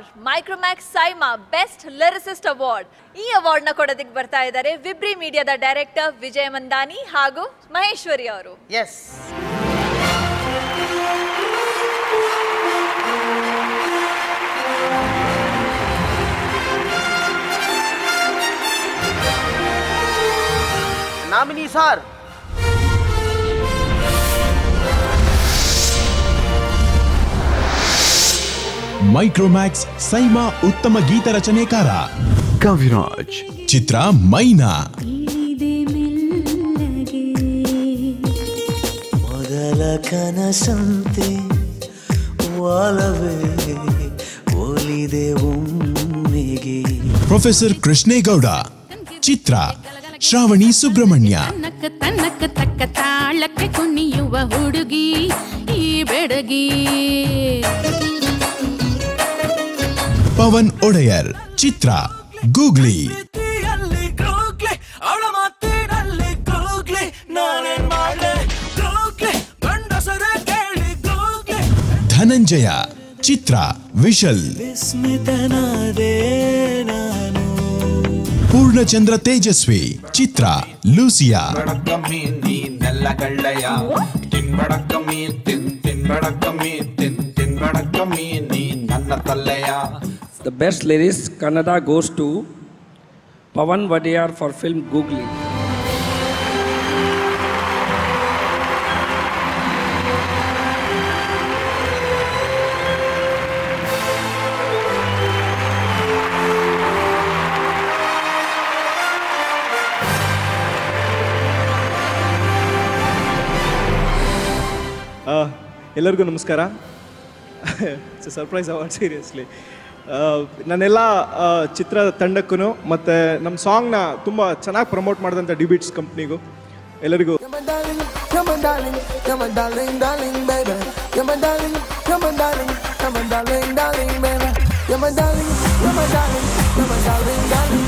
For Micromax SIIMA best lyricist award ಈ award ನ ಕೊಡೋದಕ್ಕೆ ಬರ್ತಾ ಇದ್ದಾರೆ ವಿಬ್ರಿ ಮೀಡಿಯಾದ ಡೈರೆಕ್ಟರ್ ವಿಜಯ ಮಂದಾನಿ ಹಾಗೂ ಮಹೇಶ್ವರಿ ಅವರು as nominee sir Micromax SIIMA ಉತ್ತಮ ಗೀತ ರಚನೆಕಾರ ಕವಿರಾಜ್ ಚಿತ್ರ ಮೈನಾ ಇಳಿದೆ ಮೆಲ್ಲಗೆ ಮೊದಲ ಕನಸಂತೆ ವಾಲವೇ ಒಲಿದೆ ಒಮ್ಮೆಗೆ ಪ್ರೊಫೆಸರ್ ಕೃಷ್ಣೇಗೌಡ ಚಿತ್ರ ಶ್ರಾವಣಿ ಸುಬ್ರಹ್ಮಣ್ಯ ತನ್ನಕ್ಕ ತನ್ನಕ್ಕ ತಕ್ಕ ತಾಳಕ್ಕೆ ಕುಣಿಯುವ ಹುಡುಗಿ ಈ ಬೆಡಗಿ ಪವನ್ ಒಡೆಯರ್ ಚಿತ್ರ ಗೂಗ್ಲಿ ಮಾತಿಯಲ್ಲಿ ಕೂಗ್ಲಿ ಅವಳ ಮಾತಿನಲ್ಲಿ ಕೂಗ್ಲಿ ನಾನೇನ್ ಮಾಡ್ಲೆ ಕೂಗ್ಲಿ ಗಂಡಸರ ಕೇಳಿ ಕೂಗ್ಲಿ ಧನಂಜಯ ಚಿತ್ರ ವಿಶಲ್ ವಿಸ್ಮಿತನಾದೆ ನಾನು ಪೂರ್ಣಚಂದ್ರ ತೇಜಸ್ವಿ ಚಿತ್ರ ಲೂಸಿಯಾ ಬಡಕಮ್ಮಿ ನೀ ನೆಲ್ಲಗಳ್ಳೆಯ ತಿನ್ಬಡಕಮ್ಮಿ ತಿನ್ ತಿನ್ಬಡಕಮ್ಮಿ ತಿನ್ ತಿನ್ಬಡಕಮ್ಮಿ ನೀ ನನ್ನ ತಲ್ಲೆಯ The best lyrics Kannada goes to Pavan Vadiyar for film Googly. ಆ, ಎಲ್ಲರಿಗೂ ನಮಸ್ಕಾರ ಇಟ್ಸ್ ಸರ್ಪ್ರೈಸ್ ಅವಾರ್ಡ್ ಸೀರಿಯಸ್ಲಿ ನನ್ನೆಲ್ಲ ಆ, ಚಿತ್ರ ತಂಡಕ್ಕೂ ಮತ್ತು ನಮ್ಮ ಸಾಂಗ್ನ ತುಂಬ ಚೆನ್ನಾಗಿ ಪ್ರಮೋಟ್ ಮಾಡಿದಂಥ ಡಿಬಿಟ್ಸ್ ಕಂಪ್ನಿಗೂ ಎಲ್ಲರಿಗೂ You're my darling, you're my darling, you're my darling, darling, baby. You're my darling, you're my darling, you're my darling, darling, baby. You're my darling, you're my darling, you're my darling, darling,